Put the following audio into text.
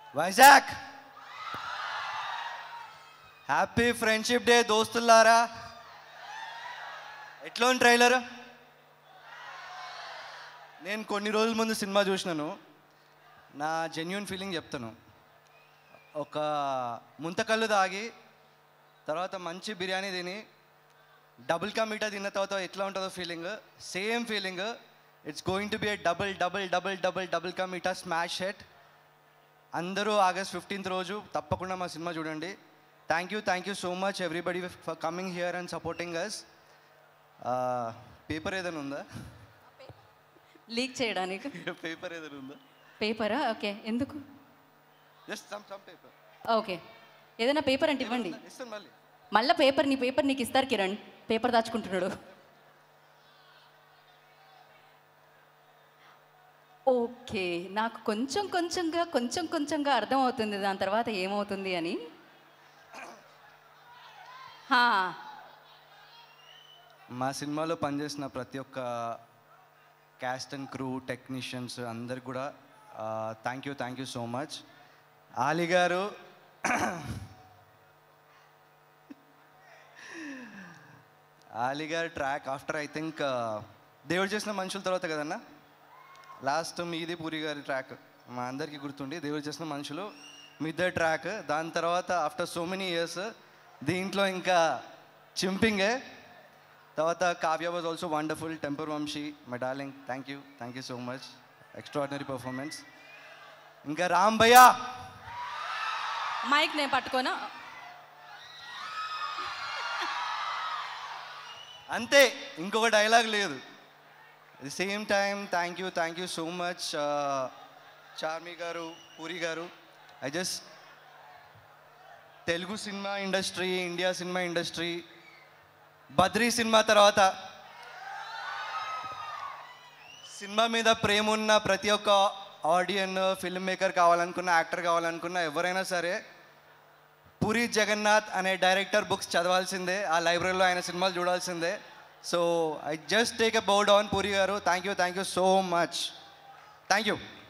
Vizag happy friendship day దోస్తులారా ఎట్లా ఉంది ట్రైలర్ నేను కొన్ని రోజుల ముందు సినిమా చూసినాను నా జెన్యున్ ఫీలింగ్ చెప్తాను ఒక ముంతకల్లు తాగి తర్వాత మంచి బిర్యానీ తిని డబుల్ కా మీఠా తిన్న తర్వాత ఎట్లా ఉంటుందో feeling same feeling it's going to be a double double double double double ka meetha smash హెట్ అందరూ ఆగస్ట్ ఫిఫ్టీన్త్ రోజు తప్పకుండా మా సినిమా చూడండి thank you thank you so much everybody for coming here and supporting us paper ఏదైనా ఉందా లీక్ చేయడానికి paper ఏదైనా ఉందా పేపరా ఓకే ఎందుకు just some some paper okay ఏదైనా పేపర్ అంటే ఇవ్వండి ఇస్తాను మళ్ళీ మళ్ళీ పేపర్ నీ పేపర్ నీకు ఇస్తారు కిరణ్ పేపర్ దాచుకుంటున్నాడు ఓకే నాకు కొంచెం కొంచెంగా కొంచెం కొంచెంగా అర్థమవుతుంది దాని తర్వాత ఏమవుతుంది అని హా, మా సినిమాలో పనిచేసిన ప్రతి ఒక్క క్యాస్ట్ అండ్ క్రూ టెక్నీషియన్స్ అందరికి కూడా thank you thank you so much Ali గారు ఆలి గారు ట్రాక్ ఆఫ్టర్ ఐ థింక్ దేవుడు చేసిన మనుషుల తర్వాత కదన్నా లాస్ట్ మీది పూరి గారి ట్రాక్ మా అందరికీ గుర్తుండి దేవుడు చేసిన మనుషులు మిద్ద ట్రాక్ దాని తర్వాత ఆఫ్టర్ సో మెనీ ఇయర్స్ దీంట్లో ఇంకా చింపింగే తర్వాత Kavya was also wonderful temper Vamsi my darling thank you thank you so much extraordinary performance ఇంకా రామ్ భయ్యా మైక్ నేను పట్టుకోనా అంతే ఇంకొక డైలాగ్ లేదు the same time thank you thank you so much Charmi గారు పూరి గారు I just Telugu cinema industry India cinema industry Badri cinema తర్వాత cinema మీద ప్రేమ ఉన్న ప్రతి ఒక్క ఆడియన్ ఫిల్మ్ మేకర్ కావాలనుకున్న యాక్టర్ కావాలనుకున్న ఎవరైనా సరే పూరి జగన్నాథ్ అనే డైరెక్టర్ బుక్స్ చదవాల్సిందే ఆ లైబ్రరీలో ఆయన సినిమాలు చూడాల్సిందే so I just take a bow down Puri గారు thank you thank you so much thank you